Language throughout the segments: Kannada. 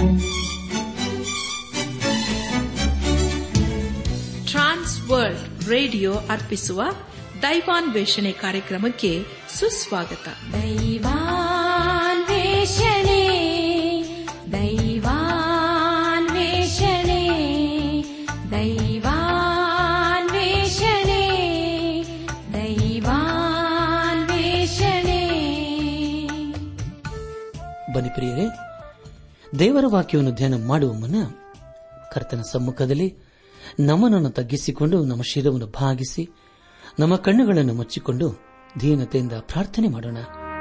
ಟ್ರಾನ್ಸ್ ವರ್ಲ್ಡ್ ರೇಡಿಯೋ ಅರ್ಪಿಸುವ ದೈವಾನ್ವೇಷಣೆ ಕಾರ್ಯಕ್ರಮಕ್ಕೆ ಸುಸ್ವಾಗತ दैवान्वेषणे दैवान्वेषणे दैवान्वेषणे दैवान्वेषणे ಬನ್ನಿ ಪ್ರಿಯರೇ ದೇವರ ವಾಕ್ಯವನ್ನು ಧ್ಯಾನ ಮಾಡುವ ಮುನ್ನ ಕರ್ತನ ಸಮ್ಮುಖದಲ್ಲಿ ನಮ್ಮನನ್ನು ತಗ್ಗಿಸಿಕೊಂಡು ನಮ್ಮ ಶಿರವನ್ನು ಭಾಗಿಸಿ ನಮ್ಮ ಕಣ್ಣುಗಳನ್ನು ಮುಚ್ಚಿಕೊಂಡು ದೀನತೆಯಿಂದ ಪ್ರಾರ್ಥನೆ ಮಾಡೋಣ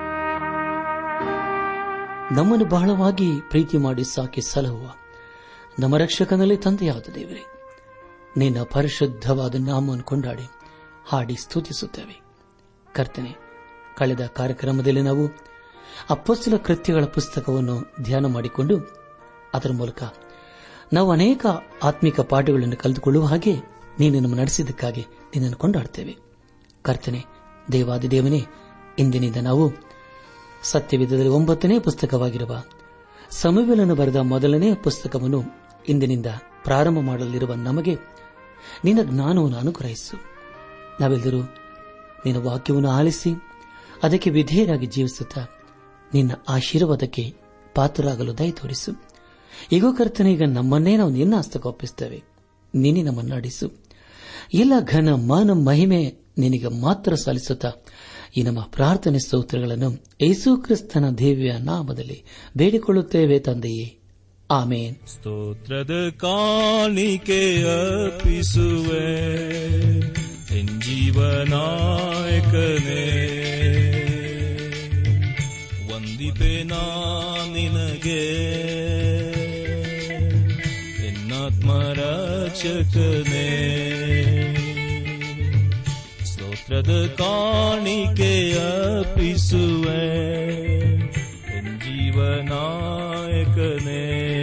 ನಮ್ಮನ್ನು ಬಹಳವಾಗಿ ಪ್ರೀತಿ ಮಾಡಿ ಸಾಕಿ ಸಲಹುವ ನಮ್ಮ ರಕ್ಷಕನಲ್ಲಿ ತಂದೆಯಾದ ದೇವರೇ ನಿನ್ನ ಪರಿಶುದ್ಧವಾದ ನಾಮವನ್ನು ಕೊಂಡಾಡಿ ಹಾಡಿ ಸ್ತುತಿಸುತ್ತೇವೆ ಕರ್ತನೆ ಕಳೆದ ಕಾರ್ಯಕ್ರಮದಲ್ಲಿ ನಾವು ಅಪ್ಪಸ್ತಲ ಕೃತ್ಯಗಳ ಪುಸ್ತಕವನ್ನು ಧ್ಯಾನ ಮಾಡಿಕೊಂಡು ಅದರ ಮೂಲಕ ನಾವು ಅನೇಕ ಆತ್ಮಿಕ ಪಾಠಗಳನ್ನು ಕಲಿತುಕೊಳ್ಳುವ ಹಾಗೆ ನೀನು ನಮ್ಮ ನಡೆಸಿದ್ದಕ್ಕಾಗಿ ನಿನ್ನನ್ನು ಕೊಂಡಾಡ್ತೇವೆ ಕರ್ತನೆ ದೇವಾದಿದೇವನೇ ಇಂದಿನಿಂದ ನಾವು ಸತ್ಯವಿಧದಲ್ಲಿ ಒಂಬತ್ತನೇ ಪುಸ್ತಕವಾಗಿರುವ ಸಮವಿಲನ್ನು ಬರೆದ ಮೊದಲನೇ ಪುಸ್ತಕವನ್ನು ಇಂದಿನಿಂದ ಪ್ರಾರಂಭ ಮಾಡಲಿರುವ ನಮಗೆ ನಿನ್ನ ಜ್ಞಾನವನ್ನು ಅನುಗ್ರಹಿಸು ನಾವೆಲ್ಲರೂ ನಿನ್ನ ವಾಕ್ಯವನ್ನು ಆಲಿಸಿ ಅದಕ್ಕೆ ವಿಧೇಯರಾಗಿ ಜೀವಿಸುತ್ತಾ ನಿನ್ನ ಆಶೀರ್ವಾದಕ್ಕೆ ಪಾತ್ರರಾಗಲು ದಯ ತೋರಿಸು ಈಗೋ ಕರ್ತನೆ ಈಗ ನಮ್ಮನ್ನೇ ನಾವು ನಿನ್ನ ಹಸ್ತಕ್ಕೆ ಒಪ್ಪಿಸುತ್ತೇವೆ ನೀನೆ ನಮ್ಮನ್ನು ನಡೆಸು ಎಲ್ಲ ಘನ ಮಾನ ಮಹಿಮೆ ನಿನಗೆ ಮಾತ್ರ ಸಲ್ಲಿಸುತ್ತಾ ಈ ನಮ್ಮ ಪ್ರಾರ್ಥನೆ ಸ್ತೋತ್ರಗಳನ್ನು ಯೇಸು ಕ್ರಿಸ್ತನ ದೇವಿಯ ನಾಮದಲ್ಲಿ ಬೇಡಿಕೊಳ್ಳುತ್ತೇವೆ ತಂದೆಯೇ ಆಮೇನ್ ಸ್ತೋತ್ರದ ಕಾಣಿಕೆ ಅರ್ಪಿಸುವೆ ಜೀವನಾಯಕನೇ ವಂದಿಪೆ ನಾ ನಿನಗೆ ಎನ್ನಾತ್ಮರಕ್ಷಕನೇ ಸ್ತೋತ್ರದ ಕಾಣಿಕೆ ಅರ್ಪಿಸುವೆ ಜೀವನಾಯಕನೇ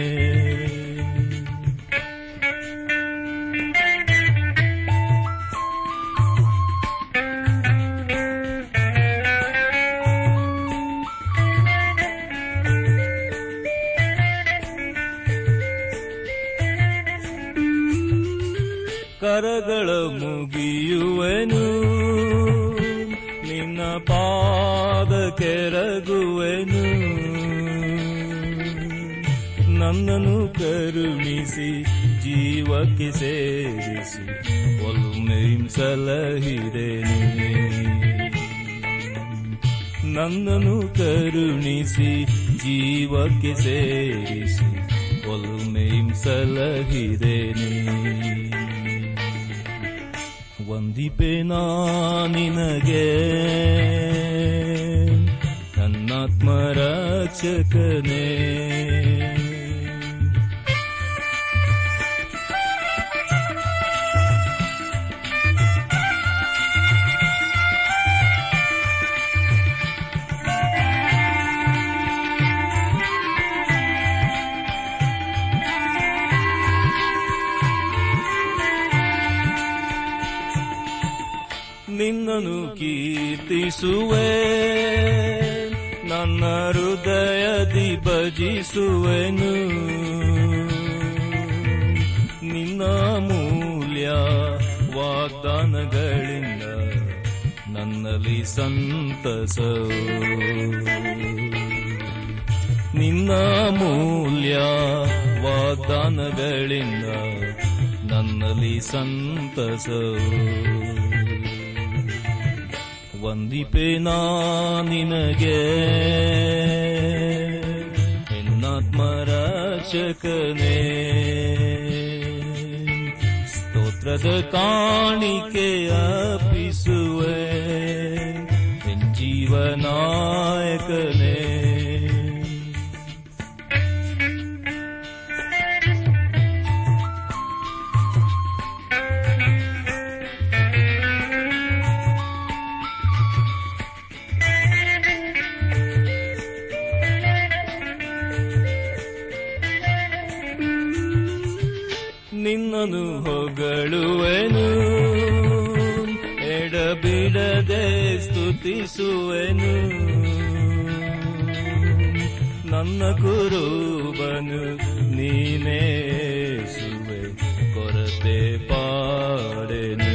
ಕರಗಳ ಮುಗಿಯುವೆನು ನಿನ್ನ ಪಾದ ಕೆರಗುವೆನು ನನ್ನನ್ನು ಕರುಣಿಸಿ ಜೀವಕ್ಕೆ ಸೇರಿಸಿ ಒಲ್ಮೆಂಸಲಹಿರೇನು ನನ್ನನ್ನು ಕರುಣಿಸಿ ಜೀವಕ್ಕೆ ಸೇರಿಸಿ ಒಲ್ಮೆಂಸಲಹಿರೇನೆ ವಂದಿಪೆ ನಾ ನಿನಗೆ ನನ್ನಾತ್ಮರಕ್ಷಕನೇ ನಿನ್ನನು ಕೀರ್ತಿಸುವೆ ನನ್ನ ಹೃದಯದಿ ಭಜಿಸುವೆನು ನಿನ್ನ ಮೂಲ್ಯ ವಾಗ್ದಾನಗಳಿಂದ ನನ್ನಲ್ಲಿ ಸಂತಸವು ನಿನ್ನ ಮೂಲ್ಯ ವಾಗ್ದಾನಗಳಿಂದ ನನ್ನಲ್ಲಿ ಸಂತಸವು ವಂದಿಪೆ ನಾ ನಿನಗೆ ಎನ್ನಾತ್ಮರಕ್ಷಕನೇ ಸ್ತೋತ್ರದ ಕಾಣಿಕೆ ಅರ್ಪಿಸುವೆ ಜೀವನಾಯಕನೇ ನಿನ್ನನು ಹೊಗಳುವೆನು ಎಡಬಿಡದೆ ಸ್ತುತಿಸುವೆನು ನನ್ನ ಕುರುಬನು ನೀನೇಸುವೆ ಕೊರತೆ ಪಾಡೆನು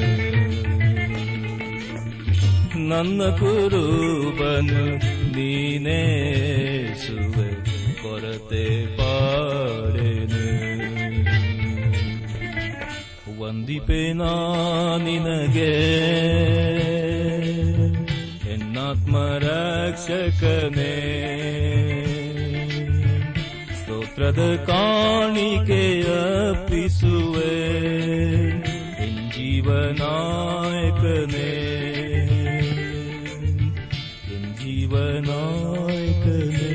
ನನ್ನ ಕುರುಬನು ನೀನೇಸುವೆ ಕೊರತೆ ಪಾಡೆನು ವಂದಿಪೆ ನಾ ನಿನಗೆ ಎನ್ನಾತ್ಮರಕ್ಷಕನೇ ಸ್ತೋತ್ರದ ಕಾಣಿಕೆಯ ಅರ್ಪಿಸುವೆ ಎನ್ ಜೀವನಾಯಕನೇ ಎನ್ ಜೀವನಾಯಕನೇ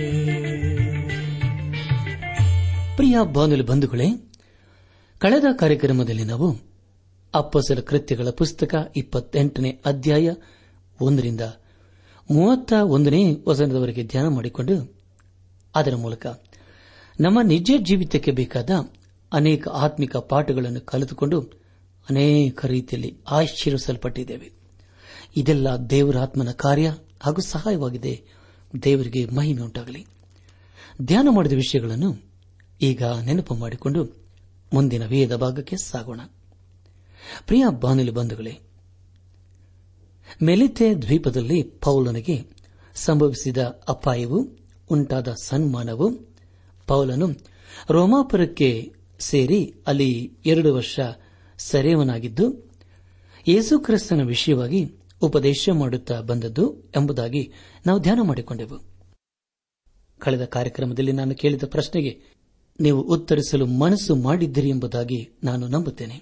ಪ್ರಿಯ ಬಾನುಲಿ ಬಂಧುಗಳೇ ಕಳೆದ ಕಾರ್ಯಕ್ರಮದಲ್ಲಿ ನಾವು ಅಪ್ಪಸರ ಕೃತ್ಯಗಳ ಪುಸ್ತಕ ಇಪ್ಪತ್ತೆಂಟನೇ ಅಧ್ಯಾಯ ಒಂದರಿಂದ ಮೂವತ್ತ ಒಂದನೇ ವಸನದವರೆಗೆ ಧ್ಯಾನ ಮಾಡಿಕೊಂಡು ಅದರ ಮೂಲಕ ನಮ್ಮ ನಿಜ ಜೀವಿತಕ್ಕೆ ಬೇಕಾದ ಅನೇಕ ಆತ್ಮಿಕ ಪಾಠಗಳನ್ನು ಕಲಿತುಕೊಂಡು ಅನೇಕ ರೀತಿಯಲ್ಲಿ ಆಶ್ಚರ್ಯಿಸಲ್ಪಟ್ಟಿದ್ದೇವೆ ಇದೆಲ್ಲ ದೇವರ ಆತ್ಮನ ಕಾರ್ಯ ಹಾಗೂ ಸಹಾಯವಾಗಿದೆ ದೇವರಿಗೆ ಮಹಿಮೆ ಉಂಟಾಗಲಿ ಧ್ಯಾನ ಮಾಡಿದ ವಿಷಯಗಳನ್ನು ಈಗ ನೆನಪು ಮಾಡಿಕೊಂಡು ಮುಂದಿನ ವೇದ ಭಾಗಕ್ಕೆ ಸಾಗೋಣ ಪ್ರಿಯ ಬಾನುಲಿ ಬಂಧುಗಳೇ ಮೆಲಿತೆ ದ್ವೀಪದಲ್ಲಿ ಪೌಲನಿಗೆ ಸಂಭವಿಸಿದ ಅಪಾಯವು ಉಂಟಾದ ಸನ್ಮಾನವು ಪೌಲನು ರೋಮಾಪುರಕ್ಕೆ ಸೇರಿ ಅಲ್ಲಿ ಎರಡು ವರ್ಷ ಸೆರೆಯವನಾಗಿದ್ದು ಯೇಸುಕ್ರಿಸ್ತನ ವಿಷಯವಾಗಿ ಉಪದೇಶ ಮಾಡುತ್ತಾ ಬಂದದ್ದು ಎಂಬುದಾಗಿ ನಾವು ಧ್ಯಾನ ಮಾಡಿಕೊಂಡೆವು ಕಳೆದ ಕಾರ್ಯಕ್ರಮದಲ್ಲಿ ನಾನು ಕೇಳಿದ ಪ್ರಶ್ನೆಗೆ ನೀವು ಉತ್ತರಿಸಲು ಮನಸ್ಸು ಮಾಡಿದ್ದೀರಿ ಎಂಬುದಾಗಿ ನಾನು ನಂಬುತ್ತೇನೆ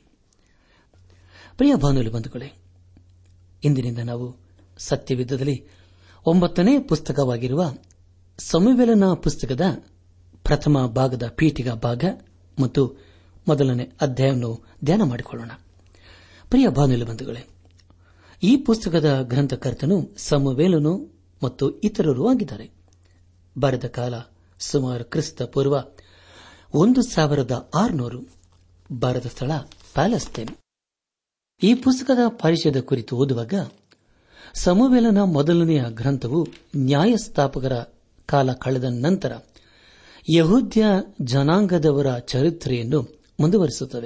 ಪ್ರಿಯ ಬಾನುಲಿ ಬಂಧುಗಳೇ ಇಂದಿನಿಂದ ನಾವು ಸತ್ಯವಿದ್ದದಲ್ಲಿ ಒಂಬತ್ತನೇ ಪುಸ್ತಕವಾಗಿರುವ ಸಮುವೆಲನ ಪುಸ್ತಕದ ಪ್ರಥಮ ಭಾಗದ ಪೀಠಿಗ ಭಾಗ ಮತ್ತು ಮೊದಲನೇ ಅಧ್ಯಾಯವನ್ನು ಧ್ಯಾನ ಮಾಡಿಕೊಳ್ಳೋಣ ಪ್ರಿಯ ಬಾನುಲಿ ಬಂಧುಗಳೇ ಈ ಪುಸ್ತಕದ ಗ್ರಂಥಕರ್ತನು ಸಮುವೇಲನು ಮತ್ತು ಇತರರು ಆಗಿದ್ದಾರೆ ಬರೆದ ಕಾಲ ಸುಮಾರು ಕ್ರಿಸ್ತ ಪೂರ್ವ ಒಂದು ಸಾವಿರದ ಆರುನೂರು ಬರೆದ ಸ್ಥಳ ಪ್ಯಾಲೆಸ್ತೇನ್ ಈ ಪುಸ್ತಕದ ಪರಿಚಯದ ಕುರಿತು ಓದುವಾಗ ಸಮುವೇಲನ ಮೊದಲನೆಯ ಗ್ರಂಥವು ನ್ಯಾಯಸ್ಥಾಪಕರ ಕಾಲ ಕಳೆದ ನಂತರ ಯಹೂದ್ಯ ಜನಾಂಗದವರ ಚರಿತ್ರೆಯನ್ನು ಮುಂದುವರಿಸುತ್ತದೆ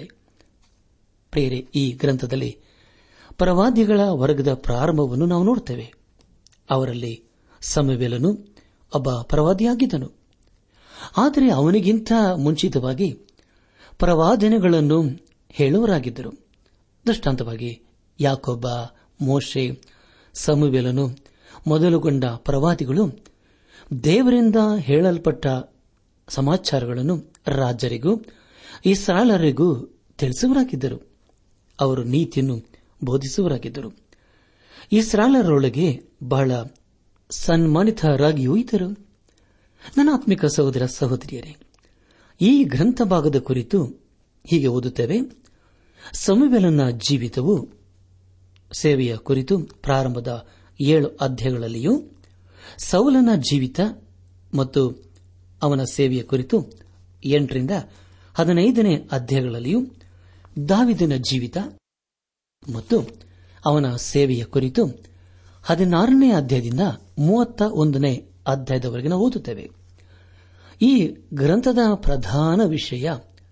ಪ್ರೇರೆ ಈ ಗ್ರಂಥದಲ್ಲಿ ಪ್ರವಾದಿಗಳ ವರ್ಗದ ಪ್ರಾರಂಭವನ್ನು ನಾವು ನೋಡುತ್ತೇವೆ ಅವರಲ್ಲಿ ಸಮವೇಲನು ಒಬ್ಬ ಪ್ರವಾದಿಯಾಗಿದ್ದನು ಆದರೆ ಅವನಿಗಿಂತ ಮುಂಚಿತವಾಗಿ ಪ್ರವಾದನೆಗಳನ್ನು ಹೇಳುವರಾಗಿದ್ದರು ದೃಷ್ಟಾಂತವಾಗಿ ಯಾಕೊಬ್ಬ ಮೋಶೆ ಸಮುವೆಲನು ಮೊದಲುಗೊಂಡ ಪ್ರವಾದಿಗಳು ದೇವರಿಂದ ಹೇಳಲ್ಪಟ್ಟ ಸಮಾಚಾರಗಳನ್ನು ರಾಜರಿಗೂ ಇಸ್ರಾಲರಿಗೂ ತಿಳಿಸುವರಾಗಿದ್ದರು ಅವರು ನೀತಿಯನ್ನು ಬೋಧಿಸುವರಾಗಿದ್ದರು ಇಸ್ರಾಲರೊಳಗೆ ಬಹಳ ಸನ್ಮಾನಿತರಾಗಿಯೂ ಇದ್ದರು ನನ್ನ ಆತ್ಮಿಕ ಸಹೋದರ ಸಹೋದರಿಯರೇ ಈ ಗ್ರಂಥ ಭಾಗದ ಕುರಿತು ಹೀಗೆ ಓದುತ್ತೇವೆ ಸಮುವೆಲನ ಜೀವಿತವು ಸೇವೆಯ ಕುರಿತು ಪ್ರಾರಂಭದ ಏಳು ಅಧ್ಯಾಯಗಳಲ್ಲಿಯೂ ಸೌಲನ ಜೀವಿತ ಮತ್ತು ಅವನ ಸೇವೆಯ ಕುರಿತು ಎಂಟರಿಂದ ಹದಿನೈದನೇ ಅಧ್ಯಾಯಗಳಲ್ಲಿಯೂ ದಾವಿದನ ಜೀವಿತ ಮತ್ತು ಅವನ ಸೇವೆಯ ಕುರಿತು ಹದಿನಾರನೇ ಅಧ್ಯಾಯದಿಂದ ಮೂವತ್ತ ಒಂದನೇ ಅಧ್ಯಾಯದವರೆಗೆ ನಾವು ಓದುತ್ತೇವೆ ಈ ಗ್ರಂಥದ ಪ್ರಧಾನ ವಿಷಯ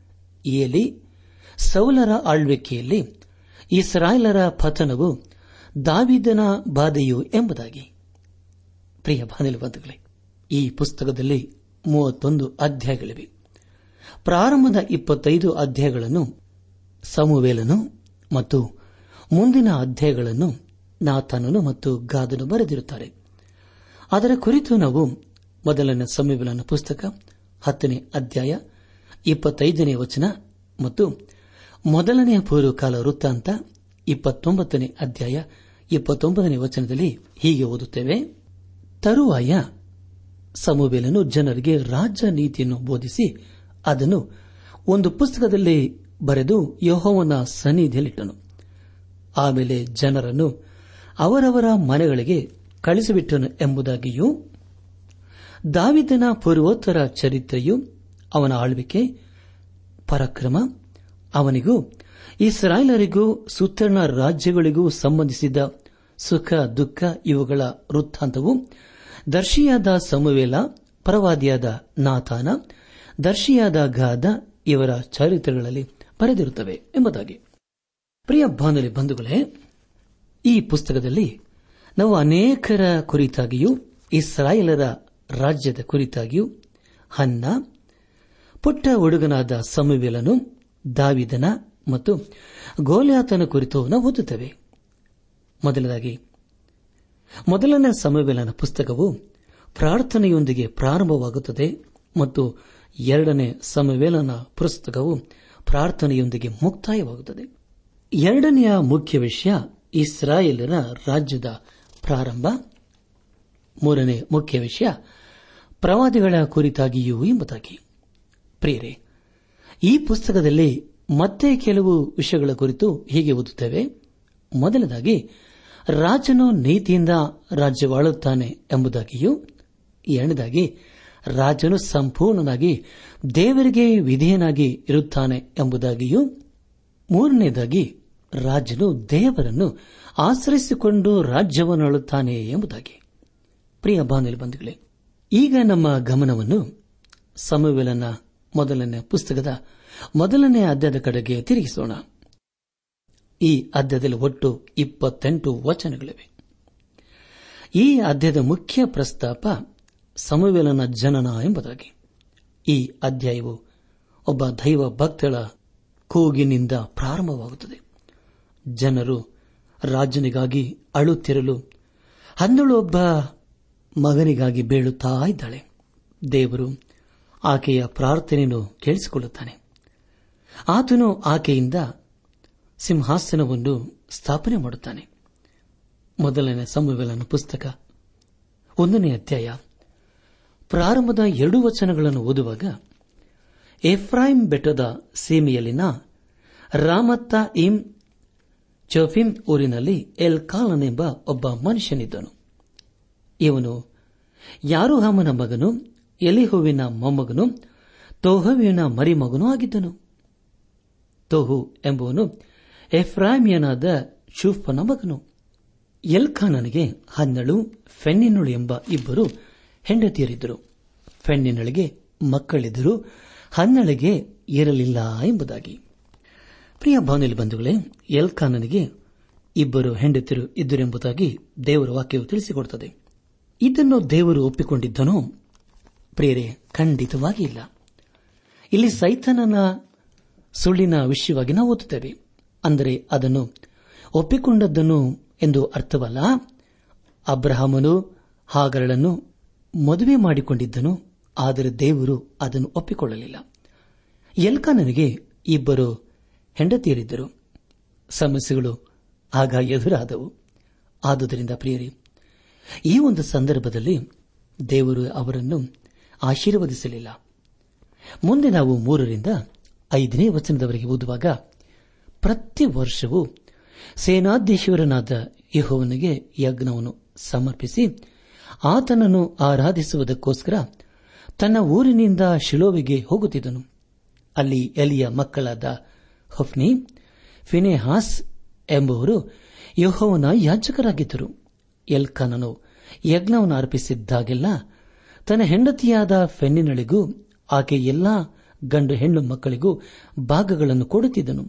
ಏಲಿ ಸೌಲರ ಆಳ್ವಿಕೆಯಲ್ಲಿ ಇಸ್ರಾಯೇಲರ ಪತನವು ದಾವಿದನ ಬಾಧೆಯು ಎಂಬುದಾಗಿ ಪ್ರಿಯ ಬಾಂಧವೇ ಈ ಪುಸ್ತಕದಲ್ಲಿ ಮೂವತ್ತೊಂದು ಅಧ್ಯಾಯಗಳಿವೆ ಪ್ರಾರಂಭದ ಇಪ್ಪತ್ತೈದು ಅಧ್ಯಾಯಗಳನ್ನು ಸಮುವೇಲನು ಮತ್ತು ಮುಂದಿನ ಅಧ್ಯಾಯಗಳನ್ನು ನಾಥನನು ಮತ್ತು ಗಾದನು ಬರೆದಿರುತ್ತಾರೆ ಅದರ ಕುರಿತು ನಾವು ಮೊದಲನೇ ಸಮುವೇಲನ ಪುಸ್ತಕ ಹತ್ತನೇ ಅಧ್ಯಾಯ ಇಪ್ಪತ್ತೈದನೇ ವಚನ ಮತ್ತು ಮೊದಲನೆಯ ಪೂರ್ವಕಾಲ ವೃತ್ತಾಂತ ಇಪ್ಪತ್ತೊಂಬತ್ತನೇ ಅಧ್ಯಾಯ ಇಪ್ಪತ್ತೊಂಬತ್ತನೇ ವಚನದಲ್ಲಿ ಹೀಗೆ ಓದುತ್ತೇವೆ ತರುವಾಯ ಸಮುವೇಲನು ಜನರಿಗೆ ರಾಜ್ಯ ನೀತಿಯನ್ನು ಬೋಧಿಸಿ ಅದನ್ನು ಒಂದು ಪುಸ್ತಕದಲ್ಲಿ ಬರೆದು ಯಹೋವನ ಸನ್ನಿಧಿಯಲ್ಲಿಟ್ಟನು ಆಮೇಲೆ ಜನರನ್ನು ಅವರವರ ಮನೆಗಳಿಗೆ ಕಳಿಸಿಬಿಟ್ಟನು ಎಂಬುದಾಗಿಯೂ ದಾವಿದನ ಪೂರ್ವೋತ್ತರ ಚರಿತ್ರೆಯು ಅವನ ಆಳ್ವಿಕೆ ಪರಾಕ್ರಮ ಅವನಿಗೂ ಇಸ್ರಾಯೇಲರಿಗೂ ಸುತ್ತಣ ರಾಜ್ಯಗಳಿಗೂ ಸಂಬಂಧಿಸಿದ ಸುಖ ದುಃಖ ಇವುಗಳ ವೃತ್ತಾಂತವು ದರ್ಶಿಯಾದ ಸಮುವೇಲ ಪ್ರವಾದಿಯಾದ ನಾಥಾನ ದರ್ಶಿಯಾದ ಗಾದ ಇವರ ಚರಿತ್ರೆಗಳಲ್ಲಿ ಬರೆದಿರುತ್ತವೆ ಎಂಬುದಾಗಿ ಪ್ರಿಯ ಬಾನುಲಿ ಬಂಧುಗಳೇ ಈ ಪುಸ್ತಕದಲ್ಲಿ ನಾವು ಅನೇಕರ ಕುರಿತಾಗಿಯೂ ಇಸ್ರಾಯೇಲರ ರಾಜ್ಯದ ಕುರಿತಾಗಿಯೂ ಹನ್ನ ಪುಟ್ಟ ಹುಡುಗನಾದ ಸಮುವೇಲನು ದಾವಿದನ ಮತ್ತು ಗೋಲ್ಯಾತನ ಕುರಿತು ನಾವು ಓದುತ್ತೇವೆ ಮೊದಲದಾಗಿ ಮೊದಲನೇ ಸಮವೇಲನ ಪುಸ್ತಕವು ಪ್ರಾರ್ಥನೆಯೊಂದಿಗೆ ಪ್ರಾರಂಭವಾಗುತ್ತದೆ ಮತ್ತು ಎರಡನೇ ಸಮವೇಲನ ಪುಸ್ತಕವು ಪ್ರಾರ್ಥನೆಯೊಂದಿಗೆ ಮುಕ್ತಾಯವಾಗುತ್ತದೆ ಎರಡನೆಯ ಮುಖ್ಯ ವಿಷಯ ಇಸ್ರಾಯೇಲರ ರಾಜ್ಯದ ಪ್ರಾರಂಭ ಮೂರನೇ ಮುಖ್ಯ ವಿಷಯ ಪ್ರವಾದಿಗಳ ಕುರಿತಾಗಿಯೂ ಎಂಬುದಾಗಿ ಪ್ರಿಯರೇ ಈ ಪುಸ್ತಕದಲ್ಲಿ ಮತ್ತೆ ಕೆಲವು ವಿಷಯಗಳ ಕುರಿತು ಹೀಗೆ ಓದುತ್ತೇವೆ ಮೊದಲದಾಗಿ ರಾಜನು ನೀತಿಯಿಂದ ರಾಜ್ಯವಾಳುತ್ತಾನೆ ಎಂಬುದಾಗಿಯೂ ಎರಡನೇದಾಗಿ ರಾಜನು ಸಂಪೂರ್ಣನಾಗಿ ದೇವರಿಗೆ ವಿಧೇಯನಾಗಿ ಇರುತ್ತಾನೆ ಎಂಬುದಾಗಿಯೂ ಮೂರನೇದಾಗಿ ರಾಜನು ದೇವರನ್ನು ಆಶ್ರಯಿಸಿಕೊಂಡು ರಾಜ್ಯವನ್ನಾಳುತ್ತಾನೆ ಎಂಬುದಾಗಿ ಪ್ರಿಯ ಬಾನುಲಿ ಬಂಧುಗಳೇ ಈಗ ನಮ್ಮ ಗಮನವನ್ನು ಸಮವೇಲನ ಮೊದಲನೇ ಪುಸ್ತಕದ ಮೊದಲನೇ ಅಧ್ಯಾಯದ ಕಡೆಗೆ ತಿರುಗಿಸೋಣ ಈ ಅಧ್ಯಾಯದಲ್ಲಿ ಒಟ್ಟು ಇಪ್ಪತ್ತೆಂಟು ವಚನಗಳಿವೆ ಈ ಅಧ್ಯಾಯದ ಮುಖ್ಯ ಪ್ರಸ್ತಾಪ ಸಮವೇಲನ ಜನನ ಎಂಬುದಾಗಿ ಈ ಅಧ್ಯಾಯವು ಒಬ್ಬ ದೈವ ಭಕ್ತಳ ಕೂಗಿನಿಂದ ಪ್ರಾರಂಭವಾಗುತ್ತದೆ ಜನರು ರಾಜನಿಗಾಗಿ ಅಳುತ್ತಿರಲು ಹನ್ನಳು ಒಬ್ಬ ಮಗನಿಗಾಗಿ ಬೀಳುತ್ತಾ ಇದ್ದಾಳೆ ದೇವರು ಆಕೆಯ ಪ್ರಾರ್ಥನೆಯನ್ನು ಕೇಳಿಸಿಕೊಳ್ಳುತ್ತಾನೆ ಆತನು ಆಕೆಯಿಂದ ಸಿಂಹಾಸನವನ್ನು ಸ್ಥಾಪನೆ ಮಾಡುತ್ತಾನೆ ಮೊದಲನೇ ಸಂಭವಲನ ಪುಸ್ತಕ ಒಂದನೇ ಅಧ್ಯಾಯ ಪ್ರಾರಂಭದ ಎರಡು ವಚನಗಳನ್ನು ಓದುವಾಗ ಎಫ್ರಾಯಿಂ ಬೆಟ್ಟದ ಸೀಮೆಯಲ್ಲಿನ ರಾಮತ್ತ ಇಂ ಚೋಫಿಂ ಊರಿನಲ್ಲಿ ಎಲ್ ಕಾಲನ್ ಎಂಬ ಒಬ್ಬ ಮನುಷ್ಯನಿದ್ದನು ಇವನು ಯಾರುಹಾಮನ ಮಗನು ಎಲಿಹುವಿನ ಮೊಮ್ಮಗನು ತೋಹವಿನ ಮರಿಮಗನೂ ಆಗಿದ್ದನು ತೋಹು ಎಂಬುವನು ಎಫ್ರಾಮಿಯನಾದ ಶೂಫನ ಮಗನು ಎಲ್ಖಾನನಿಗೆ ಹನ್ನಳು ಫೆನ್ನಿನಳು ಎಂಬ ಇಬ್ಬರು ಹೆಂಡತಿಯರಿದ್ದರು ಫೆನ್ನಿನಳಿಗೆ ಮಕ್ಕಳಿದ್ದರು ಹನ್ನಳಿಗೆ ಇರಲಿಲ್ಲ ಎಂಬುದಾಗಿ ಪ್ರಿಯ ಭಾವನೆಯಲ್ಲಿ ಬಂಧುಗಳೇ ಎಲ್ಖಾನನಿಗೆ ಇಬ್ಬರು ಹೆಂಡತಿಯರು ಇದ್ದರೆಂಬುದಾಗಿ ದೇವರ ವಾಕ್ಯವು ತಿಳಿಸಿಕೊಡುತ್ತದೆ ಇದನ್ನು ದೇವರು ಒಪ್ಪಿಕೊಂಡಿದ್ದನೋ ಪ್ರಿಯರೇ ಖಂಡಿತವಾಗಿ ಇಲ್ಲ ಇಲ್ಲಿ ಸೈತನನ ಸುಳ್ಳಿನ ವಿಷಯವಾಗಿ ನಾವು ಓದುತ್ತೇವೆ ಅಂದರೆ ಅದನ್ನು ಒಪ್ಪಿಕೊಂಡದ್ದನ್ನು ಎಂದು ಅರ್ಥವಲ್ಲ ಅಬ್ರಹಾಮನು ಹಾಗರಳನ್ನು ಮದುವೆ ಮಾಡಿಕೊಂಡಿದ್ದನು ಆದರೆ ದೇವರು ಅದನ್ನು ಒಪ್ಪಿಕೊಳ್ಳಲಿಲ್ಲ ಎಲ್ಕಾನನಿಗೆ ಇಬ್ಬರು ಹೆಂಡತಿಯರಿದ್ದರು ಸಮಸ್ಯೆಗಳು ಆಗ ಎದುರಾದವು ಆದುದರಿಂದ ಪ್ರಿಯರಿ ಈ ಒಂದು ಸಂದರ್ಭದಲ್ಲಿ ದೇವರು ಅವರನ್ನು ಆಶೀರ್ವದಿಸಲಿಲ್ಲ ಮುಂದೆ ನಾವು ಮೂರರಿಂದ ಐದನೇ ವಚನದವರೆಗೆ ಓದುವಾಗ ಪ್ರತಿ ವರ್ಷವೂ ಸೇನಾಧೀಶ್ವರನಾದ ಯಹೋವನಿಗೆ ಯಜ್ಞವನ್ನು ಸಮರ್ಪಿಸಿ ಆತನನ್ನು ಆರಾಧಿಸುವುದಕ್ಕೋಸ್ಕರ ತನ್ನ ಊರಿನಿಂದ ಶಿಲೋವಿಗೆ ಹೋಗುತ್ತಿದ್ದನು ಅಲ್ಲಿ ಎಲಿಯ ಮಕ್ಕಳಾದ ಹೊಫ್ನಿ ಫಿನೆಹಾಸ್ ಎಂಬುವರು ಯಹೋವನ ಯಾಜಕರಾಗಿದ್ದರು ಎಲ್ಖಾನನು ಯಜ್ಞವನ್ನು ಅರ್ಪಿಸಿದ್ದಾಗೆಲ್ಲ ತನ್ನ ಹೆಂಡತಿಯಾದ ಫೆನ್ನಿನಳಿಗೂ ಆಕೆ ಎಲ್ಲಾ ಗಂಡು ಹೆಣ್ಣು ಮಕ್ಕಳಿಗೂ ಭಾಗಗಳನ್ನು ಕೊಡುತ್ತಿದ್ದನು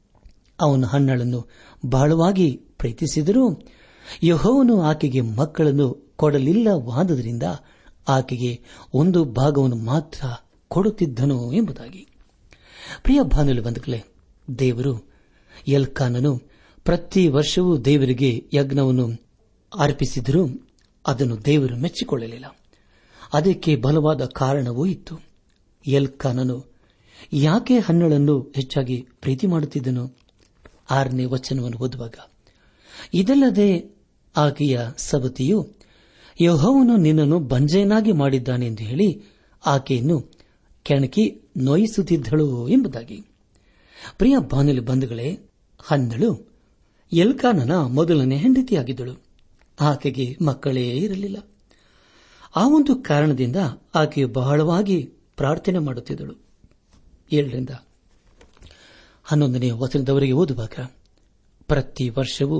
ಅವನ ಹಣ್ಣಳನ್ನು ಬಹಳವಾಗಿ ಪ್ರೀತಿಸಿದರೂ ಯಹೋವನು ಆಕೆಗೆ ಮಕ್ಕಳನ್ನು ಕೊಡಲಿಲ್ಲವಾದುದರಿಂದ ಆಕೆಗೆ ಒಂದು ಭಾಗವನ್ನು ಮಾತ್ರ ಕೊಡುತ್ತಿದ್ದನು ಎಂಬುದಾಗಿ ಪ್ರಿಯ ಬಾನುಲಿ ಬಂಧುಗಳೇ ದೇವರು ಎಲ್ಕಾನನು ಪ್ರತಿ ವರ್ಷವೂ ದೇವರಿಗೆ ಯಜ್ಞವನ್ನು ಅರ್ಪಿಸಿದರೂ ಅದನ್ನು ದೇವರು ಮೆಚ್ಚಿಕೊಳ್ಳಲಿಲ್ಲ ಅದಕ್ಕೆ ಬಲವಾದ ಕಾರಣವೂ ಇತ್ತು ಎಲ್ಕಾನನು ಯಾಕೆ ಹಣ್ಣುಗಳನ್ನು ಹೆಚ್ಚಾಗಿ ಪ್ರೀತಿ ಮಾಡುತ್ತಿದ್ದನು ಆರನೇ ವಚನವನ್ನು ಓದುವಾಗ ಇದಲ್ಲದೆ ಆಕೆಯ ಸಬತಿಯು ಯಹೋವನು ನಿನ್ನನ್ನು ಬಂಜೇನಾಗಿ ಮಾಡಿದ್ದಾನೆ ಎಂದು ಹೇಳಿ ಆಕೆಯನ್ನು ಕೆಣಕಿ ನೋಯಿಸುತ್ತಿದ್ದಳು ಎಂಬುದಾಗಿ ಪ್ರಿಯ ಬಾನುಲಿ ಬಂಧುಗಳೇ ಹನ್ನಳು ಎಲ್ಕಾನನ ಮೊದಲನೇ ಹೆಂಡತಿಯಾಗಿದ್ದಳು ಆಕೆಗೆ ಮಕ್ಕಳೇ ಇರಲಿಲ್ಲ ಆ ಒಂದು ಕಾರಣದಿಂದ ಆಕೆಯು ಬಹಳವಾಗಿ ಪ್ರಾರ್ಥನೆ ಮಾಡುತ್ತಿದ್ದಳು ಏಳರಿಂದ ಹನ್ನೊಂದನೇ ವಚನದವರೆಗೆ ಓದುವಾಗ ಪ್ರತಿ ವರ್ಷವೂ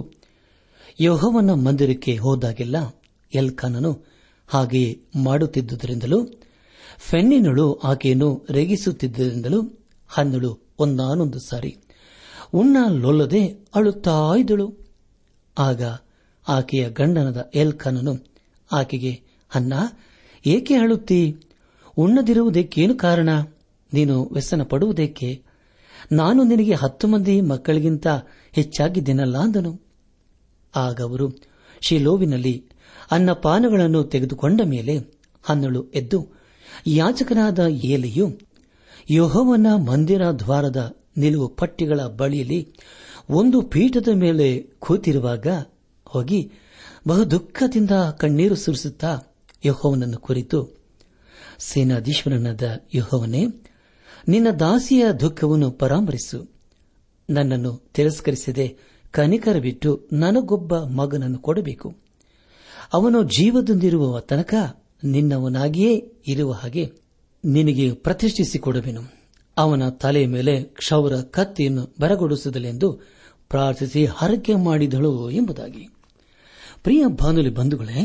ಯೋಹವನ ಮಂದಿರಕ್ಕೆ ಹೋದಾಗೆಲ್ಲ ಎಲ್ಕಾನನು ಹಾಗೆಯೇ ಮಾಡುತ್ತಿದ್ದುದರಿಂದಲೂ ಫೆನ್ನಿನಳು ಆಕೆಯನ್ನು ರೇಗಿಸುತ್ತಿದ್ದರಿಂದಲೂ ಹನ್ನಳು ಒಂದಾನೊಂದು ಸಾರಿ ಉಣ್ಣಲೊಲ್ಲದೆ ಅಳುತ್ತಾ ಇದ್ದಳು ಆಗ ಆಕೆಯ ಗಂಡನದ ಎಲ್ಕನನು ಆಕೆಗೆ ಅನ್ನ ಏಕೆ ಅಳುತ್ತಿ ಉಣ್ಣದಿರುವುದಕ್ಕೇನು ಕಾರಣ ನೀನು ವ್ಯಸನ ಪಡುವುದಕ್ಕೆ ನಾನು ನಿನಗೆ ಹತ್ತು ಮಂದಿ ಮಕ್ಕಳಿಗಿಂತ ಹೆಚ್ಚಾಗಿದ್ದೇನಲ್ಲ ಅಂದನು ಆಗ ಅವರು ಶಿಲೋವಿನಲ್ಲಿ ಅನ್ನಪಾನಗಳನ್ನು ತೆಗೆದುಕೊಂಡ ಮೇಲೆ ಹನ್ನಳು ಎದ್ದು ಯಾಚಕನಾದ ಏಲೆಯು ಯಹೋವನ ಮಂದಿರ ದ್ವಾರದ ನಿಲುವು ಪಟ್ಟಿಗಳ ಬಳಿಯಲ್ಲಿ ಒಂದು ಪೀಠದ ಮೇಲೆ ಕೂತಿರುವಾಗ ಹೋಗಿ ಬಹು ದುಃಖದಿಂದ ಕಣ್ಣೀರು ಸುರಿಸುತ್ತಾ ಯಹೋವನನ್ನು ಕುರಿತು ಸೇನಾಧೀಶ್ವರನಾದ ಯಹೋವನೇ ನಿನ್ನ ದಾಸಿಯ ದುಃಖವನ್ನು ಪರಾಮರಿಸು ನನ್ನನ್ನು ತಿರಸ್ಕರಿಸದೆ ಕನಿಕರ ಬಿಟ್ಟು ನನಗೊಬ್ಬ ಮಗನನ್ನು ಕೊಡಬೇಕು ಅವನು ಜೀವದೊಂದಿರುವ ತನಕ ನಿನ್ನವನಾಗಿಯೇ ಇರುವ ಹಾಗೆ ನಿನಗೆ ಪ್ರತಿಷ್ಠಿಸಿಕೊಡುವೆನು ಅವನ ತಲೆಯ ಮೇಲೆ ಕ್ಷೌರ ಕತ್ತಿಯನ್ನು ಬರಗೊಡಿಸುವುದಿല്ലെಂದು ಪ್ರಾರ್ಥಿಸಿ ಹರಕೆ ಮಾಡಿದಳು ಎಂಬುದಾಗಿ ಪ್ರಿಯ ಬಾನುಲಿ ಬಂಧುಗಳೇ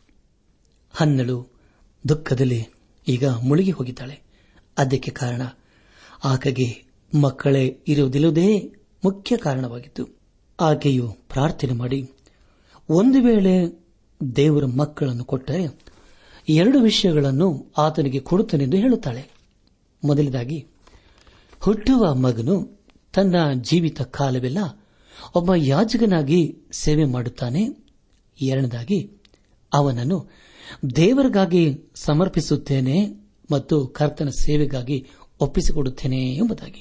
ಹನ್ನಳು ದುಃಖದಲ್ಲಿ ಈಗ ಮುಳುಗಿ ಹೋಗಿದ್ದಾಳೆ ಅದಕ್ಕೆ ಕಾರಣ ಆಕೆಗೆ ಮಕ್ಕಳೇ ಇರುವುದಿಲ್ಲದೇ ಮುಖ್ಯ ಕಾರಣವಾಗಿತ್ತು ಆಕೆಯು ಪ್ರಾರ್ಥನೆ ಮಾಡಿ ಒಂದು ವೇಳೆ ದೇವರ ಮಕ್ಕಳನ್ನು ಕೊಟ್ಟರೆ ಎರಡು ವಿಷಯಗಳನ್ನು ಆತನಿಗೆ ಕೊಡುತ್ತನೆಂದು ಹೇಳುತ್ತಾಳೆ ಮೊದಲದಾಗಿ ಹುಟ್ಟುವ ಮಗನು ತನ್ನ ಜೀವಿತ ಕಾಲವೆಲ್ಲ ಒಬ್ಬ ಯಾಜಕನಾಗಿ ಸೇವೆ ಮಾಡುತ್ತಾನೆ ಎರಡನೇದಾಗಿ ಅವನನ್ನು ದೇವರಿಗಾಗಿ ಸಮರ್ಪಿಸುತ್ತೇನೆ ಮತ್ತು ಕರ್ತನ ಸೇವೆಗಾಗಿ ಒಪ್ಪಿಸಿಕೊಡುತ್ತೇನೆ ಎಂಬುದಾಗಿ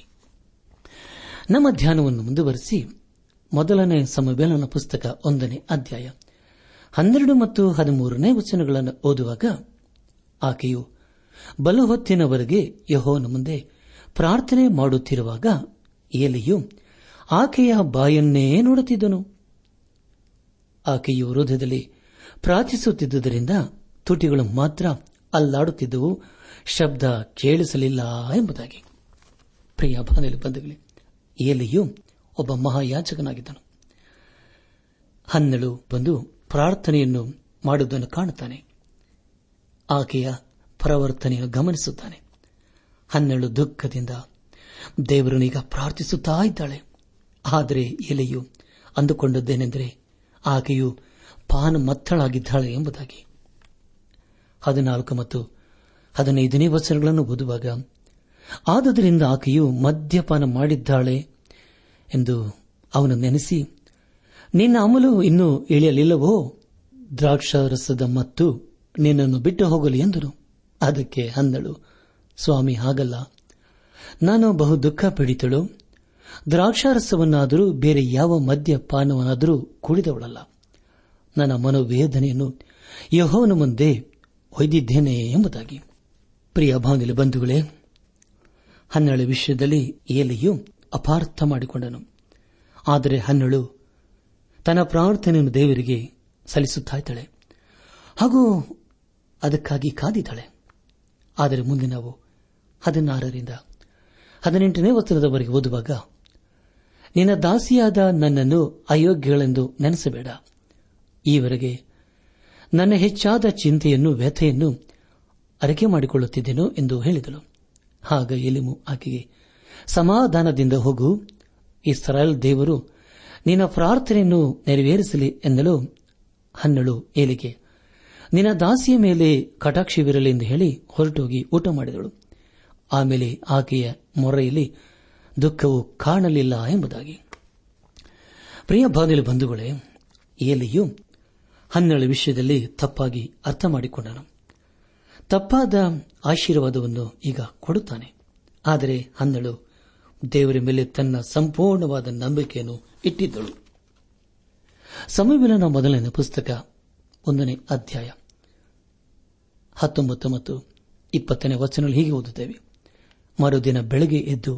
ನಮ್ಮ ಧ್ಯಾನವನ್ನು ಮುಂದುವರೆಸಿ ಮೊದಲನೇ ಸಮಬೇಲನ ಪುಸ್ತಕ ಒಂದನೇ ಅಧ್ಯಾಯ ಹನ್ನೆರಡು ಮತ್ತು ಹದಿಮೂರನೇ ವಚನಗಳನ್ನು ಓದುವಾಗ ಆಕೆಯು ಬಲು ಹೊತ್ತಿನವರೆಗೆ ಯಹೋವನ ಮುಂದೆ ಪ್ರಾರ್ಥನೆ ಮಾಡುತ್ತಿರುವಾಗ ಏಲಿಯು ಆಕೆಯ ಬಾಯನ್ನೇ ನೋಡುತ್ತಿದ್ದನು ಆಕೆಯು ಹೃದಯದಲ್ಲಿ ಪ್ರಾರ್ಥಿಸುತ್ತಿದ್ದುದರಿಂದ ತುಟಿಗಳು ಮಾತ್ರ ಅಲ್ಲಾಡುತ್ತಿದ್ದವು ಶಬ್ದ ಕೇಳಿಸಲಿಲ್ಲ ಎಂಬುದಾಗಿ ಪ್ರಿಯ ಬಾನಲಿ ಬಂಧುಗಳೇ ಏಲಿಯು ಒಬ್ಬ ಮಹಾಯಾಚಕನಾಗಿದ್ದನು ಹನ್ನೆಳು ಬಂದು ಪ್ರಾರ್ಥನೆಯನ್ನು ಮಾಡುವುದನ್ನು ಕಾಣುತ್ತಾನೆ ಆಕೆಯ ಪ್ರವರ್ತನೆಯನ್ನು ಗಮನಿಸುತ್ತಾನೆ ಹನ್ನೆರಡು ದುಃಖದಿಂದ ದೇವರನ್ನೀಗ ಪ್ರಾರ್ಥಿಸುತ್ತಾ ಇದ್ದಾಳೆ ಆದರೆ ಎಲೆಯು ಅಂದುಕೊಂಡದ್ದೇನೆಂದರೆ ಆಕೆಯು ಪಾನ ಮತ್ತಳಾಗಿದ್ದಾಳೆ ಎಂಬುದಾಗಿ ಹದಿನಾಲ್ಕು ಮತ್ತು ಹದಿನೈದನೇ ವಚನಗಳನ್ನು ಓದುವಾಗ ಆದುದರಿಂದ ಆಕೆಯು ಮದ್ಯಪಾನ ಮಾಡಿದ್ದಾಳೆ ಎಂದು ಅವನು ನೆನೆಸಿ ನಿನ್ನ ಅಮಲು ಇನ್ನೂ ಇಳಿಯಲಿಲ್ಲವೋ ದ್ರಾಕ್ಷಾರಸದ ಮತ್ತು ನಿನ್ನನ್ನು ಬಿಟ್ಟು ಹೋಗಲಿ ಎಂದರು ಅದಕ್ಕೆ ಅಂದಳು ಸ್ವಾಮಿ ಹಾಗಲ್ಲ ನಾನು ಬಹು ದುಃಖ ಪೀಡಿತಳು ದ್ರಾಕ್ಷಾರಸವನ್ನಾದರೂ ಬೇರೆ ಯಾವ ಮದ್ಯಪಾನವನ್ನಾದರೂ ಕುಡಿದವಳಲ್ಲ ನನ್ನ ಮನೋವೇದನೆಯನ್ನು ಯಹೋವನ ಮುಂದೆ ಒಯ್ದಿದ್ದೇನೆ ಎಂಬುದಾಗಿ ಪ್ರಿಯ ಬಾಂಧವ್ಯ ಬಂಧುಗಳೇ ಹನ್ನೆರಡು ವಿಷಯದಲ್ಲಿ ಏಲಿಯು ಅಪಾರ್ಥ ಮಾಡಿಕೊಂಡನು ಆದರೆ ಹನ್ನೆರಡು ತನ್ನ ಪ್ರಾರ್ಥನೆಯನ್ನು ದೇವರಿಗೆ ಸಲ್ಲಿಸುತ್ತಾಯಿದ್ದಾಳೆ ಹಾಗೂ ಅದಕ್ಕಾಗಿ ಕಾದಿದ್ದಾಳೆ ಆದರೆ ಮುಂದೆ ನಾವು ಹದಿನಾರರಿಂದ ಹದಿನೆಂಟನೇ ವಚನದವರೆಗೆ ಓದುವಾಗ ನಿನ್ನ ದಾಸಿಯಾದ ನನ್ನನ್ನು ಅಯೋಗ್ಯಗಳೆಂದು ನೆನೆಸಬೇಡ ಈವರೆಗೆ ನನ್ನ ಹೆಚ್ಚಾದ ಚಿಂತೆಯನ್ನು ವ್ಯಥೆಯನ್ನು ಅರಿಕೆ ಮಾಡಿಕೊಳ್ಳುತ್ತಿದ್ದೆನು ಎಂದು ಹೇಳಿದಳು ಆಗ ಎಲಿಮು ಆಕೆಗೆ ಸಮಾಧಾನದಿಂದ ಹೋಗು ಇಸ್ರಾಯೇಲ್ ದೇವರು ನಿನ್ನ ಪ್ರಾರ್ಥನೆಯನ್ನು ನೆರವೇರಿಸಲಿ ಎನ್ನಲು ಹನ್ನಳು ಏಲಿಗೆ ನಿನ್ನ ದಾಸಿಯ ಮೇಲೆ ಕಟಾಕ್ಷವಿರಲಿ ಎಂದು ಹೇಳಿ ಹೊರಟೋಗಿ ಊಟ ಮಾಡಿದಳು ಆಮೇಲೆ ಆಕೆಯ ಮೊರೆಯಲ್ಲಿ ದುಃಖವು ಕಾಣಲಿಲ್ಲ ಎಂಬುದಾಗಿ ಪ್ರಿಯ ಬಾನಿಲು ಬಂಧುಗಳೇ ಏಲಿಯು ಹನ್ನೆರಡು ವಿಷಯದಲ್ಲಿ ತಪ್ಪಾಗಿ ಅರ್ಥ ಮಾಡಿಕೊಂಡನು ತಪ್ಪಾದ ಆಶೀರ್ವಾದವನ್ನು ಈಗ ಕೊಡುತ್ತಾನೆ ಆದರೆ ಹನ್ನೆರಡು ದೇವರ ಮೇಲೆ ತನ್ನ ಸಂಪೂರ್ಣವಾದ ನಂಬಿಕೆಯನ್ನು ಇಟ್ಟಿದ್ದಳು ಸಮಯವಿಲನ ಮೊದಲನೇ ಪುಸ್ತಕ ಒಂದನೇ ಅಧ್ಯಾಯ ಹತ್ತೊಂಬತ್ತು ಮತ್ತು ಇಪ್ಪತ್ತನೇ ವಚನ ಹೀಗೆ ಓದುತ್ತೇವೆ ಮರುದಿನ ಬೆಳಗ್ಗೆ ಎದ್ದು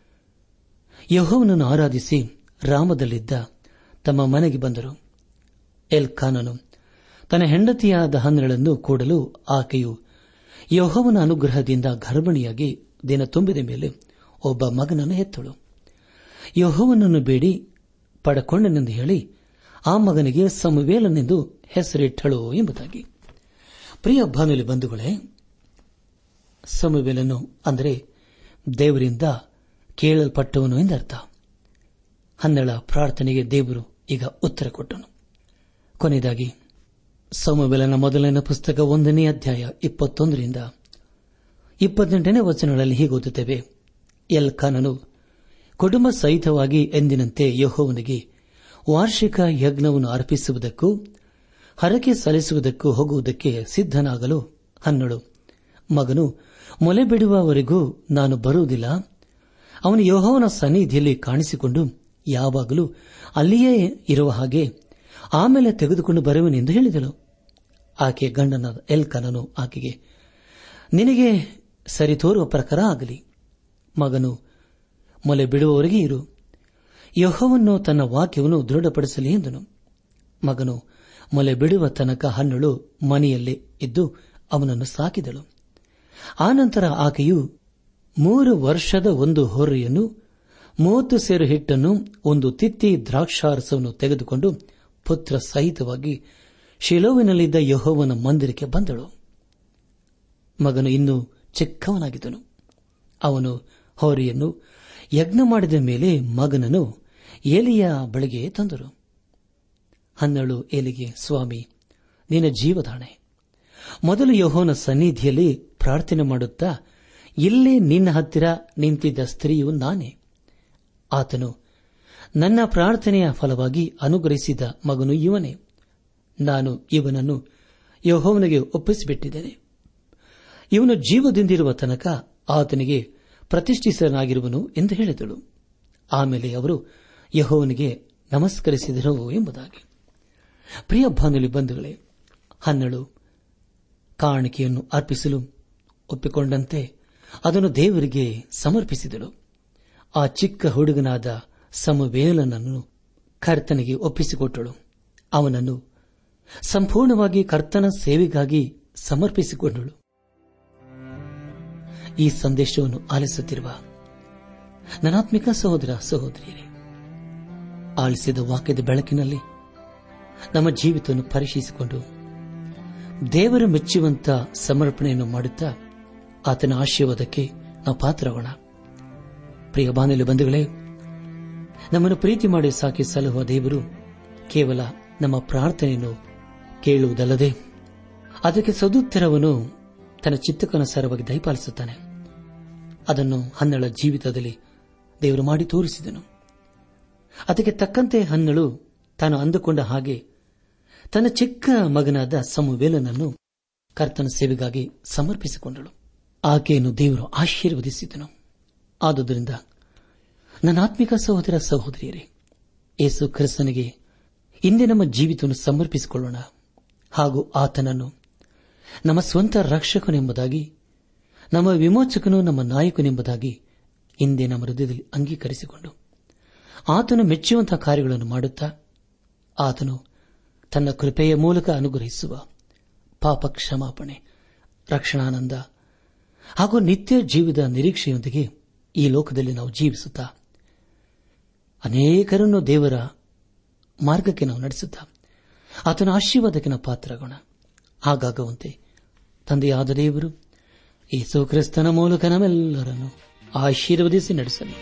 ಯಹೋವನನ್ನು ಆರಾಧಿಸಿ ರಾಮದಲ್ಲಿದ್ದ ತಮ್ಮ ಮನೆಗೆ ಬಂದರು ಎಲ್ ಖಾನನು ತನ್ನ ಹೆಂಡತಿಯಾದ ಹನ್ನೆರಡನ್ನು ಕೂಡಲು ಆಕೆಯು ಯಹೋವನ ಅನುಗ್ರಹದಿಂದ ಗರ್ಭಿಣಿಯಾಗಿ ದಿನ ತುಂಬಿದ ಮೇಲೆ ಒಬ್ಬ ಮಗನನ್ನು ಹೆತ್ತಳು ಯಹೋವನನ್ನು ಬೇಡಿ ಪಡಕೊಂಡನೆಂದು ಹೇಳಿ ಆ ಮಗನಿಗೆ ಸಮವೇಲನೆಂದು ಹೆಸರಿಟ್ಟಳು ಎಂಬುದಾಗಿ ಪ್ರಿಯ ಬಾನುಲಿ ಬಂಧುಗಳೇ ಸಮುವೇಲನು ಅಂದರೆ ದೇವರಿಂದ ಕೇಳಲ್ಪಟ್ಟವನು ಎಂದರ್ಥ ಹನ್ನಳ ಪ್ರಾರ್ಥನೆಗೆ ದೇವರು ಈಗ ಉತ್ತರ ಕೊಟ್ಟನು ಕೊನೆಯದಾಗಿ ಸಮುವೇಲನ ಮೊದಲನೇ ಪುಸ್ತಕ ಒಂದನೇ ಅಧ್ಯಾಯ ಇಪ್ಪತ್ತೊಂದರಿಂದ ಇಪ್ಪತ್ತೆಂಟನೇ ವಚನಗಳಲ್ಲಿ ಹೀಗೆ ಓದುತ್ತೇವೆ ಎಲ್ ಖಾನನು ಕುಟುಂಬ ಸಹಿತವಾಗಿ ಎಂದಿನಂತೆ ಯಹೋವನಿಗೆ ವಾರ್ಷಿಕ ಯಜ್ಞವನ್ನು ಅರ್ಪಿಸುವುದಕ್ಕೂ ಹರಕೆ ಸಲ್ಲಿಸುವುದಕ್ಕೂ ಹೋಗುವುದಕ್ಕೆ ಸಿದ್ದನಾಗಲು ಹನ್ನಳು ಮಗನು ಮೊಲೆ ಬಿಡುವವರೆಗೂ ನಾನು ಬರುವುದಿಲ್ಲ ಅವನು ಯಹೋವನ ಸನ್ನಿಧಿಯಲ್ಲಿ ಕಾಣಿಸಿಕೊಂಡು ಯಾವಾಗಲೂ ಅಲ್ಲಿಯೇ ಇರುವ ಹಾಗೆ ಆಮೇಲೆ ತೆಗೆದುಕೊಂಡು ಬರುವನೆಂದು ಹೇಳಿದಳು ಆಕೆ ಗಂಡನಾದ ಎಲ್ಕನನು ಆಕೆಗೆ ನಿನಗೆ ಸರಿ ತೋರುವ ಪ್ರಕಾರ ಆಗಲಿ ಮಗನು ಮೊಲೆ ಬಿಡುವವರೆಗೆ ಇರು ಯಹೋವನ್ನು ತನ್ನ ವಾಕ್ಯವನ್ನು ದೃಢಪಡಿಸಲಿ ಎಂದನು ಮಗನು ಮೊಲೆ ಬಿಡುವ ತನಕ ಹಣ್ಣಳು ಮನೆಯಲ್ಲೇ ಇದ್ದು ಅವನನ್ನು ಸಾಕಿದಳು ಆನಂತರ ಆಕೆಯು ಮೂರು ವರ್ಷದ ಒಂದು ಹೊರೆಯನ್ನು ಮೂವತ್ತು ಸೇರು ಹಿಟ್ಟನ್ನು ಒಂದು ತಿತ್ತಿ ದ್ರಾಕ್ಷಾರಸವನ್ನು ತೆಗೆದುಕೊಂಡು ಪುತ್ರ ಸಹಿತವಾಗಿ ಶಿಲೋವಿನಲ್ಲಿದ್ದ ಯಹೋವನ ಮಂದಿರಕ್ಕೆ ಬಂದಳು ಮಗನು ಇನ್ನೂ ಚಿಕ್ಕವನಾಗಿದ್ದನು ಅವನು ಹೋರಿಯನ್ನು ಯಜ್ಞ ಮಾಡಿದ ಮೇಲೆ ಮಗನನ್ನು ಏಲಿಯ ಬಳಿಗೆ ತಂದರು ಹನ್ನಳು ಏಲಿಗೆ ಸ್ವಾಮಿ ನಿನ್ನ ಜೀವದಾಣೆ ಮೊದಲು ಯಹೋನ ಸನ್ನಿಧಿಯಲ್ಲಿ ಪ್ರಾರ್ಥನೆ ಮಾಡುತ್ತಾ ಇಲ್ಲೇ ನಿನ್ನ ಹತ್ತಿರ ನಿಂತಿದ್ದ ಸ್ತ್ರೀಯು ನಾನೇ ಆತನು ನನ್ನ ಪ್ರಾರ್ಥನೆಯ ಫಲವಾಗಿ ಅನುಗ್ರಹಿಸಿದ ಮಗನು ಇವನೇ ನಾನು ಇವನನ್ನು ಯಹೋವನಿಗೆ ಒಪ್ಪಿಸಿಬಿಟ್ಟಿದ್ದೇನೆ ಇವನು ಜೀವದಿಂದಿರುವ ತನಕ ಆತನಿಗೆ ಪ್ರತಿಷ್ಠಿತನಾಗಿರುವನು ಎಂದು ಹೇಳಿದಳು ಆಮೇಲೆ ಅವರು ಯಹೋವನಿಗೆ ನಮಸ್ಕರಿಸಿದರು ಎಂಬುದಾಗಿ ಪ್ರಿಯ ಬಾನುಲಿ ಬಂಧುಗಳೇ ಹನ್ನಳು ಕಾಣಿಕೆಯನ್ನು ಅರ್ಪಿಸಲು ಒಪ್ಪಿಕೊಂಡಂತೆ ಅದನ್ನು ದೇವರಿಗೆ ಸಮರ್ಪಿಸಿದಳು ಆ ಚಿಕ್ಕ ಹುಡುಗನಾದ ಸಮವೇಲನನ್ನು ಕರ್ತನಿಗೆ ಒಪ್ಪಿಸಿಕೊಟ್ಟಳು ಅವನನ್ನು ಸಂಪೂರ್ಣವಾಗಿ ಕರ್ತನ ಸೇವೆಗಾಗಿ ಸಮರ್ಪಿಸಿಕೊಂಡಳು ಈ ಸಂದೇಶವನ್ನು ಆಲಿಸುತ್ತಿರುವ ನನಾತ್ಮಿಕ ಸಹೋದರ ಸಹೋದರಿಯರೇ ಆಲಿಸಿದ ವಾಕ್ಯದ ಬೆಳಕಿನಲ್ಲಿ ನಮ್ಮ ಜೀವಿತವನ್ನು ಪರೀಕ್ಷಿಸಿಕೊಂಡು ದೇವರ ಮೆಚ್ಚುವಂತ ಸಮರ್ಪಣೆಯನ್ನು ಮಾಡುತ್ತಾ ಆತನ ಆಶೀರ್ವಾದಕ್ಕೆ ನಾವು ಪಾತ್ರಗೋಣ ಪ್ರಿಯ ಬಾನುಲಿ ಬಂಧುಗಳೇ ನಮ್ಮನ್ನು ಪ್ರೀತಿ ಮಾಡಿ ಸಾಕಿ ಸಲಹುವ ದೇವರು ಕೇವಲ ನಮ್ಮ ಪ್ರಾರ್ಥನೆಯನ್ನು ಕೇಳುವುದಲ್ಲದೆ ಅದಕ್ಕೆ ಸದುತ್ತರವನ್ನು ತನ್ನ ಚಿತ್ತಕ್ಕನುಸಾರವಾಗಿ ದಯಪಾಲಿಸುತ್ತಾನೆ ಅದನ್ನು ಹನ್ನಳ ಜೀವಿತದಲ್ಲಿ ದೇವರು ಮಾಡಿ ತೋರಿಸಿದನು ಅದಕ್ಕೆ ತಕ್ಕಂತೆ ಹನ್ನಳು ತಾನು ಅಂದುಕೊಂಡ ಹಾಗೆ ತನ್ನ ಚಿಕ್ಕ ಮಗನಾದ ಸಮುವೇಲನನ್ನು ಕರ್ತನ ಸೇವೆಗಾಗಿ ಸಮರ್ಪಿಸಿಕೊಂಡಳು ಆಕೆಯನ್ನು ದೇವರು ಆಶೀರ್ವದಿಸಿದನು ಆದುದರಿಂದ ನನ್ನ ಆತ್ಮಿಕ ಸಹೋದರ ಸಹೋದರಿಯರೇ ಯೇಸು ಕ್ರಿಸ್ತನಿಗೆ ಇಂದೇ ನಮ್ಮ ಜೀವಿತವನ್ನು ಸಮರ್ಪಿಸಿಕೊಳ್ಳೋಣ ಹಾಗೂ ಆತನನ್ನು ನಮ್ಮ ಸ್ವಂತ ರಕ್ಷಕನೆಂಬುದಾಗಿ ನಮ್ಮ ವಿಮೋಚಕನು ನಮ್ಮ ನಾಯಕನೆಂಬುದಾಗಿ ಇಂದೇ ನಮ್ಮ ಹೃದಯದಲ್ಲಿ ಅಂಗೀಕರಿಸಿಕೊಂಡು ಆತನು ಮೆಚ್ಚುವಂತಹ ಕಾರ್ಯಗಳನ್ನು ಮಾಡುತ್ತಾ ಆತನು ತನ್ನ ಕೃಪೆಯ ಮೂಲಕ ಅನುಗ್ರಹಿಸುವ ಪಾಪ ಕ್ಷಮಾಪಣೆ ರಕ್ಷಣಾನಂದ ಹಾಗೂ ನಿತ್ಯ ಜೀವಿತ ನಿರೀಕ್ಷೆಯೊಂದಿಗೆ ಈ ಲೋಕದಲ್ಲಿ ನಾವು ಜೀವಿಸುತ್ತಾ ಅನೇಕರನ್ನು ದೇವರ ಮಾರ್ಗಕ್ಕೆ ನಾವು ನಡೆಸುತ್ತಾ ಆತನ ಆಶೀರ್ವಾದಕ್ಕೆ ನಾವು ಪಾತ್ರಗೋಣ ಹಾಗಾಗುವಂತೆ ತಂದೆಯಾದ ದೇವರು ಯೇಸು ಕ್ರಿಸ್ತನ ಮೂಲಕ ನಮ್ಮೆಲ್ಲರನ್ನು ಆಶೀರ್ವದಿಸಿ ನಡೆಸಲಿ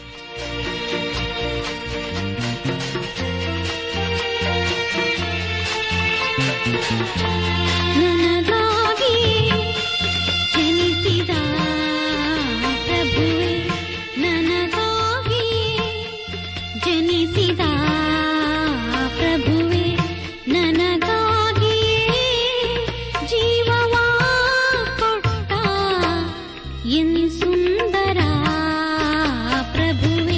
ನನಗಾಗಿ ಜನಿಸಿದ ಪ್ರಭುವೆ ನನಗಾಗಿ ಜನಿಸಿದ ಪ್ರಭುವೆ ನನಗಾಗಿ ಜೀವವಾ ಕೊಟ್ಟ ಎನ್ ಸುಂದರ ಪ್ರಭುವೆ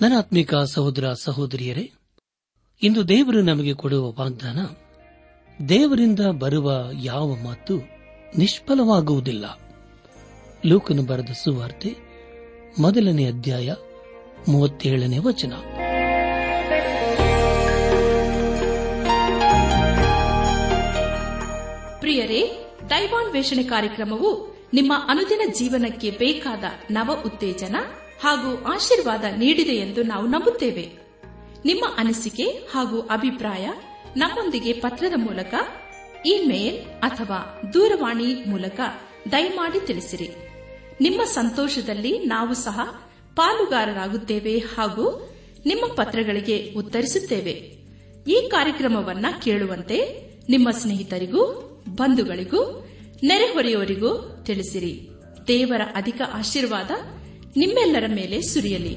ನನ್ನ ಆತ್ಮಿಕ ಸಹೋದರ ಸಹೋದರಿಯರೇ ಇಂದು ದೇವರು ನಮಗೆ ಕೊಡುವ ವಾಗ್ದಾನ ದೇವರಿಂದ ಬರುವ ಯಾವ ಮಾತು ನಿಷ್ಫಲವಾಗುವುದಿಲ್ಲ ಲೂಕನು ಬರೆದ ಸುವಾರ್ತೆ ಮೊದಲನೇ ಅಧ್ಯಾಯ ಮೂವತ್ತೇಳನೇ ವಚನ ಪ್ರಿಯರೇ ದೈವಾನ್ವೇಷಣೆ ಕಾರ್ಯಕ್ರಮವು ನಿಮ್ಮ ಅನುದಿನ ಜೀವನಕ್ಕೆ ಬೇಕಾದ ನವ ಉತ್ತೇಜನ ಹಾಗೂ ಆಶೀರ್ವಾದ ನೀಡಿದೆ ಎಂದು ನಾವು ನಂಬುತ್ತೇವೆ ನಿಮ್ಮ ಅನಿಸಿಕೆ ಹಾಗೂ ಅಭಿಪ್ರಾಯ ನಮ್ಮೊಂದಿಗೆ ಪತ್ರದ ಮೂಲಕ ಇಮೇಲ್ ಅಥವಾ ದೂರವಾಣಿ ಮೂಲಕ ದಯಮಾಡಿ ತಿಳಿಸಿರಿ ನಿಮ್ಮ ಸಂತೋಷದಲ್ಲಿ ನಾವು ಸಹ ಪಾಲುಗಾರರಾಗುತ್ತೇವೆ ಹಾಗೂ ನಿಮ್ಮ ಪತ್ರಗಳಿಗೆ ಉತ್ತರಿಸುತ್ತೇವೆ ಈ ಕಾರ್ಯಕ್ರಮವನ್ನ ಕೇಳುವಂತೆ ನಿಮ್ಮ ಸ್ನೇಹಿತರಿಗೂ ಬಂಧುಗಳಿಗೂ ನೆರೆಹೊರೆಯವರಿಗೂ ತಿಳಿಸಿರಿ ದೇವರ ಅಧಿಕ ಆಶೀರ್ವಾದ ನಿಮ್ಮೆಲ್ಲರ ಮೇಲೆ ಸುರಿಯಲಿ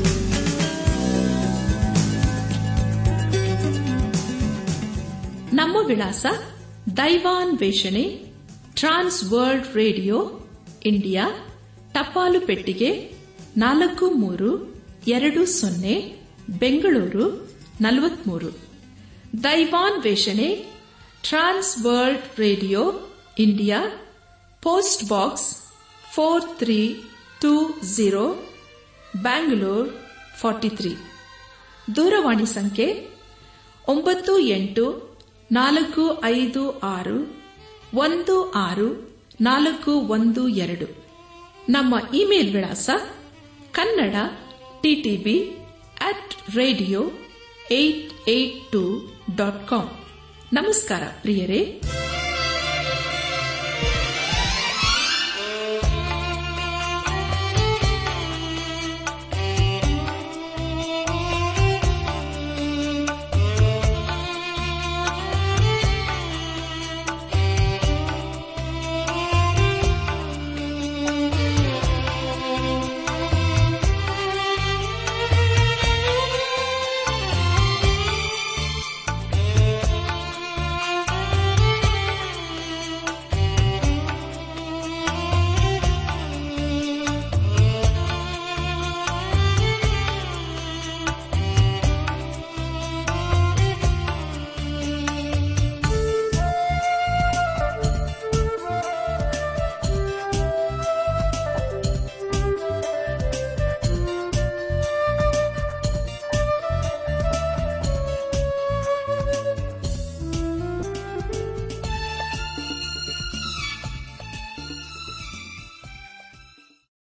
ನಮ್ಮ ವಿಳಾಸ ದೈವಾನ್ ವೇಷಣೆ ಟ್ರಾನ್ಸ್ ವರ್ಲ್ಡ್ ರೇಡಿಯೋ ಇಂಡಿಯಾ ಟಪಾಲು ಪೆಟ್ಟಿಗೆ ನಾಲ್ಕು ಮೂರು ಎರಡು ಸೊನ್ನೆ ಬೆಂಗಳೂರು ನಲವತ್ಮೂರು ದೈವಾನ್ ವೇಷಣೆ Trans World Radio India post box four three two zero Bangalore forty three ದೂರವಾಣಿ ಸಂಖ್ಯೆ ಒಂಬತ್ತು ಎಂಟು ನಾಲ್ಕು ಐದು ಆರು ಒಂದು ಆರು ನಾಲ್ಕು ಒಂದು ಎರಡು ನಮ್ಮ ಇಮೇಲ್ ವಿಳಾಸ Kannada TTB at radio eight eight two dot com ನಮಸ್ಕಾರ ಪ್ರಿಯರೇ